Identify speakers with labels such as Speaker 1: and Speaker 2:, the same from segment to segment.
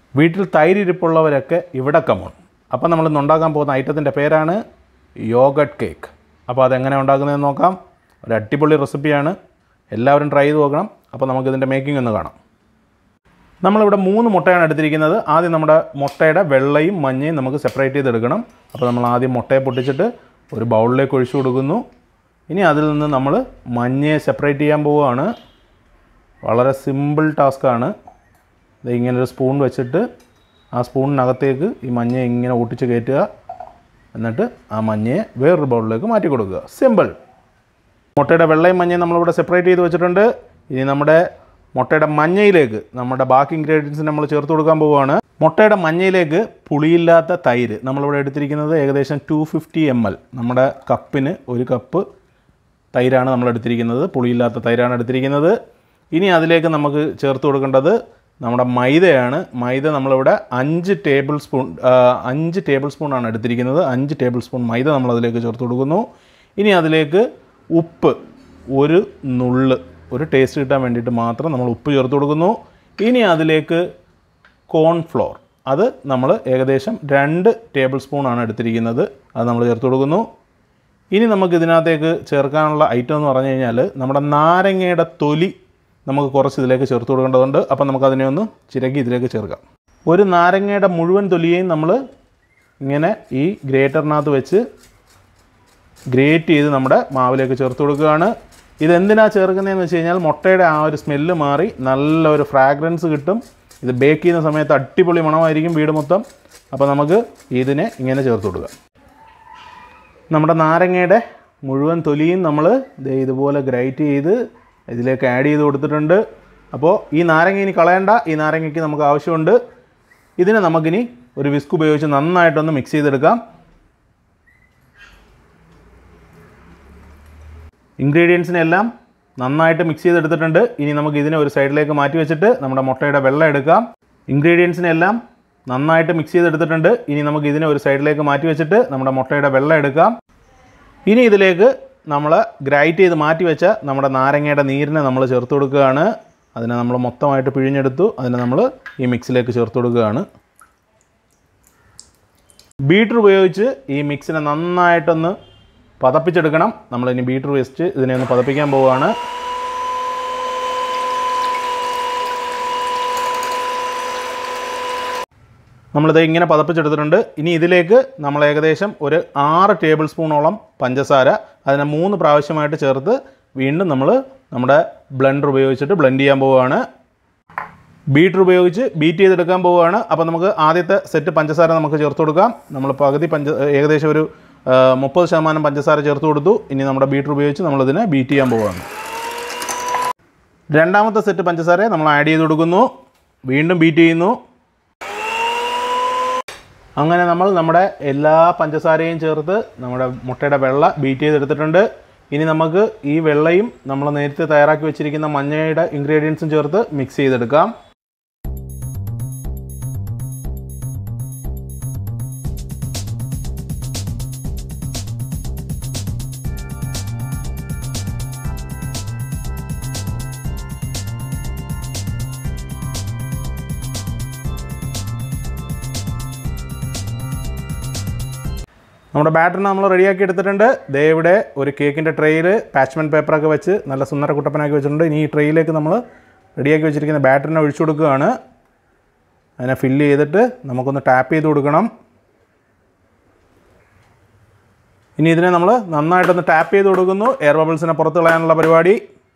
Speaker 1: വീട്ടിൽ തൈര് ഇരിപ്പുള്ളവരൊക്കെ ഇവിടെ കമോൺ അപ്പോൾ നമ്മൾ ഇന്ന് ഉണ്ടാക്കാൻ പോകുന്ന ഐറ്റത്തിൻ്റെ പേരാണ് യോഗട്ട് കേക്ക് അപ്പോൾ അതെങ്ങനെ ഉണ്ടാക്കുന്നതെന്ന് നോക്കാം ഒരു അടിപൊളി റെസിപ്പിയാണ് എല്ലാവരും ട്രൈ ചെയ്ത് നോക്കണം അപ്പോൾ നമുക്കിതിൻ്റെ മേക്കിംഗ് ഒന്ന് കാണാം നമ്മളിവിടെ മൂന്ന് മുട്ടയാണ് എടുത്തിരിക്കുന്നത് ആദ്യം നമ്മുടെ മുട്ടയുടെ വെള്ളയും മഞ്ഞയും നമുക്ക് സെപ്പറേറ്റ് ചെയ്തെടുക്കണം അപ്പോൾ നമ്മൾ ആദ്യം മുട്ടയെ പൊട്ടിച്ചിട്ട് ഒരു ബൗളിലേക്ക് ഒഴിച്ചു കൊടുക്കുന്നു ഇനി അതിൽ നിന്ന് നമ്മൾ മഞ്ഞയെ സെപ്പറേറ്റ് ചെയ്യാൻ പോവുകയാണ് വളരെ സിമ്പിൾ ടാസ്ക്കാണ് ഇത് ഇങ്ങനെ ഒരു സ്പൂൺ വെച്ചിട്ട് ആ സ്പൂണിനകത്തേക്ക് ഈ മഞ്ഞ ഇങ്ങനെ ഒട്ടിച്ച് കയറ്റുക എന്നിട്ട് ആ മഞ്ഞയെ വേറൊരു ബൗളിലേക്ക് മാറ്റി കൊടുക്കുക സിമ്പിൾ മുട്ടയുടെ വെള്ളയും മഞ്ഞയും നമ്മളിവിടെ സെപ്പറേറ്റ് ചെയ്ത് വെച്ചിട്ടുണ്ട് ഇനി നമ്മുടെ മുട്ടയുടെ മഞ്ഞയിലേക്ക് നമ്മുടെ ബാക്കി ഇൻഗ്രീഡിയൻസ് നമ്മൾ ചേർത്ത് കൊടുക്കാൻ പോവുകയാണ് മുട്ടയുടെ മഞ്ഞയിലേക്ക് പുളിയില്ലാത്ത തൈര് നമ്മളിവിടെ എടുത്തിരിക്കുന്നത് ഏകദേശം ടു ഫിഫ്റ്റി എം എൽ നമ്മുടെ കപ്പിന് ഒരു കപ്പ് തൈരാണ് നമ്മൾ എടുത്തിരിക്കുന്നത് പുളിയില്ലാത്ത തൈരാണ് എടുത്തിരിക്കുന്നത് ഇനി അതിലേക്ക് നമുക്ക് ചേർത്ത് കൊടുക്കേണ്ടത് നമ്മുടെ മൈദയാണ് മൈദ നമ്മളിവിടെ അഞ്ച് ടേബിൾ സ്പൂൺ ആ, അഞ്ച് ടേബിൾ സ്പൂണാണ് എടുത്തിരിക്കുന്നത് അഞ്ച് ടേബിൾ സ്പൂൺ മൈദ നമ്മൾ അതിലേക്ക് ചേർത്ത് കൊടുക്കുന്നു ഇനി അതിലേക്ക് ഉപ്പ് ഒരു നുള്ള് ഒരു ടേസ്റ്റ് കിട്ടാൻ വേണ്ടിയിട്ട് മാത്രം നമ്മൾ ഉപ്പ് ചേർത്ത് കൊടുക്കുന്നു ഇനി അതിലേക്ക് കോൺഫ്ലോർ അത് നമ്മൾ ഏകദേശം രണ്ട് ടേബിൾ സ്പൂണാണ് എടുത്തിരിക്കുന്നത് അത് നമ്മൾ ചേർത്ത് കൊടുക്കുന്നു ഇനി നമുക്ക് ഇതിനകത്തേക്ക് ചേർക്കാനുള്ള ഐറ്റം എന്ന് പറഞ്ഞു കഴിഞ്ഞാൽ നമ്മുടെ നാരങ്ങയുടെ തൊലി നമുക്ക് കുറച്ച് ഇതിലേക്ക് ചേർത്ത് കൊടുക്കേണ്ടതുണ്ട് അപ്പം നമുക്കതിനെ ഒന്ന് ചിരകി ഇതിലേക്ക് ചേർക്കാം ഒരു നാരങ്ങയുടെ മുഴുവൻ തൊലിയെയും നമ്മൾ ഇങ്ങനെ ഈ ഗ്രേറ്ററിനകത്ത് വെച്ച് ഗ്രേറ്റ് ചെയ്ത് നമ്മുടെ മാവിലേക്ക് ചേർത്ത് കൊടുക്കുകയാണ് ഇതെന്തിനാണ് ചേർക്കുന്നതെന്ന് വെച്ച് കഴിഞ്ഞാൽ മുട്ടയുടെ ആ ഒരു സ്മെല്ല് മാറി നല്ല ഒരു ഫ്രാഗ്രൻസ് കിട്ടും ഇത് ബേക്ക് ചെയ്യുന്ന സമയത്ത് അടിപൊളി മണമായിരിക്കും വീട് മൊത്തം അപ്പോൾ നമുക്ക് ഇതിനെ ഇങ്ങനെ ചേർത്ത് കൊടുക്കാം നമ്മുടെ നാരങ്ങയുടെ മുഴുവൻ തൊലിയും നമ്മൾ ദേ ഇതുപോലെ ഗ്രൈറ്റ് ചെയ്ത് ഇതിലേക്ക് ആഡ് ചെയ്ത് കൊടുത്തിട്ടുണ്ട് അപ്പോൾ ഈ നാരങ്ങ ഇനി കളയണ്ട ഈ നാരങ്ങയ്ക്ക് നമുക്ക് ആവശ്യമുണ്ട് ഇതിനെ നമുക്കിനി ഒരു വിസ്ക് ഉപയോഗിച്ച് നന്നായിട്ടൊന്ന് മിക്സ് ചെയ്തെടുക്കാം ഇൻഗ്രീഡിയൻസിനെല്ലാം നന്നായിട്ട് മിക്സ് ചെയ്തെടുത്തിട്ടുണ്ട് ഇനി നമുക്ക് ഇതിനെ ഒരു സൈഡിലേക്ക് മാറ്റി വെച്ചിട്ട് നമ്മുടെ മുട്ടയുടെ വെള്ളം എടുക്കാം ഇൻഗ്രീഡിയൻസിനെല്ലാം നന്നായിട്ട് മിക്സ് ചെയ്തെടുത്തിട്ടുണ്ട് ഇനി നമുക്ക് ഇതിനെ ഒരു സൈഡിലേക്ക് മാറ്റി വെച്ചിട്ട് നമ്മുടെ മുട്ടയുടെ വെള്ളം എടുക്കാം ഇനി ഇതിലേക്ക് നമ്മൾ ഗ്രൈറ്റ് ചെയ്ത് മാറ്റി വെച്ച നമ്മുടെ നാരങ്ങയുടെ നീരിനെ നമ്മൾ ചേർത്ത് കൊടുക്കുകയാണ് അതിനെ നമ്മൾ മൊത്തമായിട്ട് പിഴിഞ്ഞെടുത്തു അതിനെ നമ്മൾ ഈ മിക്സിലേക്ക് ചേർത്ത് കൊടുക്കുകയാണ് ബീറ്റർ ഉപയോഗിച്ച് ഈ മിക്സിനെ നന്നായിട്ടൊന്ന് പതപ്പിച്ചെടുക്കണം നമ്മളിനി ബീറ്റർ വെച്ച് ഇതിനെ ഒന്ന് പതപ്പിക്കാൻ പോവുകയാണ് നമ്മളിത് ഇങ്ങനെ പതപ്പിച്ചെടുത്തിട്ടുണ്ട് ഇനി ഇതിലേക്ക് നമ്മൾ ഏകദേശം ഒരു ആറ് ടേബിൾ സ്പൂണോളം പഞ്ചസാര അതിനെ മൂന്ന് പ്രാവശ്യമായിട്ട് ചേർത്ത് വീണ്ടും നമ്മൾ നമ്മുടെ ബ്ലെൻഡർ ഉപയോഗിച്ചിട്ട് ബ്ലെൻഡ് ചെയ്യാൻ പോവുകയാണ് ബീറ്റർ ഉപയോഗിച്ച് ബീറ്റ് ചെയ്തെടുക്കാൻ പോവുകയാണ് അപ്പോൾ നമുക്ക് ആദ്യത്തെ സെറ്റ് പഞ്ചസാര നമുക്ക് ചേർത്ത് കൊടുക്കാം നമ്മൾ പകുതി പഞ്ച ഏകദേശം ഒരു ആ, മുപ്പത് ശതമാനം പഞ്ചസാര ചേർത്ത് കൊടുത്തു ഇനി നമ്മുടെ ബീറ്റർ ഉപയോഗിച്ച് നമ്മളിതിനെ ബീറ്റ് ചെയ്യാൻ പോവുകയാണ് രണ്ടാമത്തെ സെറ്റ് പഞ്ചസാര നമ്മൾ ആഡ് ചെയ്ത് കൊടുക്കുന്നു വീണ്ടും ബീറ്റ് ചെയ്യുന്നു അങ്ങനെ നമ്മൾ നമ്മുടെ എല്ലാ പഞ്ചസാരയും ചേർത്ത് നമ്മുടെ മുട്ടയുടെ വെള്ള ബീറ്റ് ചെയ്തെടുത്തിട്ടുണ്ട് ഇനി നമുക്ക് ഈ വെള്ളയും നമ്മൾ നേരത്തെ തയ്യാറാക്കി വെച്ചിരിക്കുന്ന മഞ്ഞയുടെ ഇൻഗ്രീഡിയൻസും ചേർത്ത് മിക്സ് ചെയ്തെടുക്കാം നമ്മുടെ ബാറ്ററിന് നമ്മൾ റെഡിയാക്കി എടുത്തിട്ടുണ്ട് ദേ ഇവിടെ ഒരു കേക്കിൻ്റെ ട്രെയിൽ പാച്ച്മെൻറ്റ് പേപ്പറൊക്കെ വെച്ച് നല്ല സുന്ദര കുട്ടപ്പനാക്കി വെച്ചിട്ടുണ്ട് ഇനി ഈ ട്രെയിലേക്ക് നമ്മൾ റെഡിയാക്കി വെച്ചിരിക്കുന്ന ബാറ്ററിനെ ഒഴിച്ചു കൊടുക്കുകയാണ് അതിനെ ഫില്ല് ചെയ്തിട്ട് നമുക്കൊന്ന് ടാപ്പ് ചെയ്ത് കൊടുക്കണം ഇനി ഇതിനെ നമ്മൾ നന്നായിട്ടൊന്ന് ടാപ്പ് ചെയ്ത് കൊടുക്കുന്നു എയർ ബബിൾസിനെ പുറത്ത് കളയാനുള്ള പരിപാടി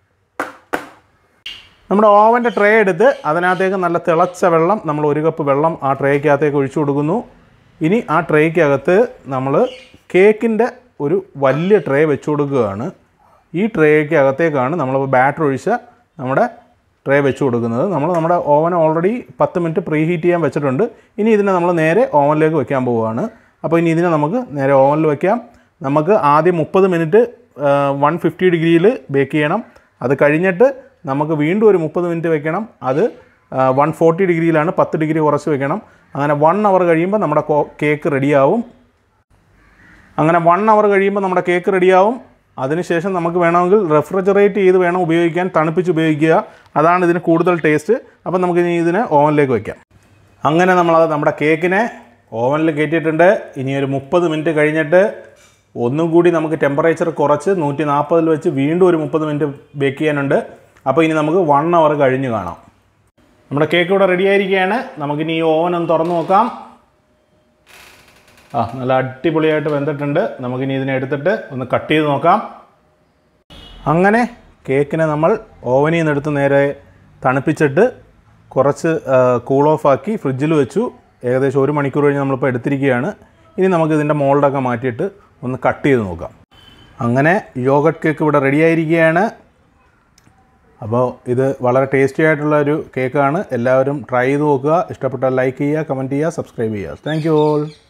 Speaker 1: നമ്മുടെ ഓവൻ്റെ ട്രേ എടുത്ത് അതിനകത്തേക്ക് നല്ല തിളച്ച വെള്ളം നമ്മൾ ഒരു കപ്പ് വെള്ളം ആ ട്രേക്കകത്തേക്ക് ഒഴിച്ചു കൊടുക്കുന്നു ഇനി ആ ട്രേക്കകത്ത് നമ്മൾ കേക്കിൻ്റെ ഒരു വലിയ ട്രേ വെച്ച് കൊടുക്കുകയാണ് ഈ ട്രേക്ക് അകത്തേക്കാണ് നമ്മൾ ബാറ്റർ ഒഴിച്ച നമ്മുടെ ട്രേ വെച്ച് കൊടുക്കുന്നത് നമ്മൾ നമ്മുടെ ഓവൻ ഓൾറെഡി പത്ത് മിനിറ്റ് പ്രീ ഹീറ്റ് ചെയ്യാൻ വെച്ചിട്ടുണ്ട് ഇനി ഇതിനെ നമ്മൾ നേരെ ഓവനിലേക്ക് വെക്കാൻ പോവുകയാണ് അപ്പോൾ ഇനി ഇതിനെ നമുക്ക് നേരെ ഓവനിൽ വെക്കാം നമുക്ക് ആദ്യം മുപ്പത് മിനിറ്റ് വൺ ഫിഫ്റ്റി ഡിഗ്രിയിൽ ബേക്ക് ചെയ്യണം അത് കഴിഞ്ഞിട്ട് നമുക്ക് വീണ്ടും ഒരു മുപ്പത് മിനിറ്റ് വെക്കണം അത് വൺ ഫോർട്ടി ഡിഗ്രിയിലാണ് പത്ത് ഡിഗ്രി കുറച്ച് വെക്കണം അങ്ങനെ വൺ അവർ കഴിയുമ്പോൾ നമ്മുടെ കേക്ക് റെഡിയാവും അങ്ങനെ വൺ അവർ കഴിയുമ്പോൾ നമ്മുടെ കേക്ക് റെഡിയാവും അതിനുശേഷം നമുക്ക് വേണമെങ്കിൽ റെഫ്രിജറേറ്റ് ചെയ്ത് വേണം ഉപയോഗിക്കാൻ തണുപ്പിച്ച് ഉപയോഗിക്കുക അതാണ് ഇതിന് കൂടുതൽ ടേസ്റ്റ് അപ്പം നമുക്ക് ഇനി ഇതിനെ ഓവനിലേക്ക് വയ്ക്കാം അങ്ങനെ നമ്മളത് നമ്മുടെ കേക്കിനെ ഓവനിൽ കയറ്റിയിട്ടുണ്ട് ഇനി ഒരു മുപ്പത് മിനിറ്റ് കഴിഞ്ഞിട്ട് ഒന്നും കൂടി നമുക്ക് ടെമ്പറേച്ചർ കുറച്ച് നൂറ്റി നാൽപ്പതിൽ വെച്ച് വീണ്ടും ഒരു മുപ്പത് മിനിറ്റ് ബേക്ക് ചെയ്യാനുണ്ട് അപ്പോൾ ഇനി നമുക്ക് വൺ അവർ കഴിഞ്ഞ് കാണാം നമ്മുടെ കേക്ക് ഇവിടെ റെഡി ആയിരിക്കുകയാണ് നമുക്കിനി ഈ ഓവൻ ഒന്ന് തുറന്ന് നോക്കാം ആ നല്ല അടിപൊളിയായിട്ട് വെന്തിട്ടുണ്ട് നമുക്കിനി ഇതിനെ എടുത്തിട്ട് ഒന്ന് കട്ട് ചെയ്ത് നോക്കാം അങ്ങനെ കേക്കിനെ നമ്മൾ ഓവനിൽ നിന്ന് എടുത്ത് നേരെ തണുപ്പിച്ചിട്ട് കുറച്ച് കൂൾ ഓഫ് ആക്കി ഫ്രിഡ്ജിൽ വെച്ചു ഏകദേശം ഒരു മണിക്കൂർ കഴിഞ്ഞ് നമ്മളിപ്പോൾ എടുത്തിരിക്കുകയാണ് ഇനി നമുക്ക് ഇതിൻ്റെ മോൾഡൊക്കെ മാറ്റിയിട്ട് ഒന്ന് കട്ട് ചെയ്ത് നോക്കാം അങ്ങനെ യോഗട്ട് കേക്ക് ഇവിടെ റെഡി ആയിരിക്കുകയാണ് അപ്പോൾ ഇത് വളരെ ടേസ്റ്റി ആയിട്ടുള്ള ഒരു കേക്കാണ് എല്ലാവരും ട്രൈ ചെയ്ത് നോക്കുക ഇഷ്ടപ്പെട്ടാൽ ലൈക്ക് ചെയ്യുക കമൻറ്റ് ചെയ്യുക സബ്സ്ക്രൈബ് ചെയ്യുക താങ്ക് യു ഓൾ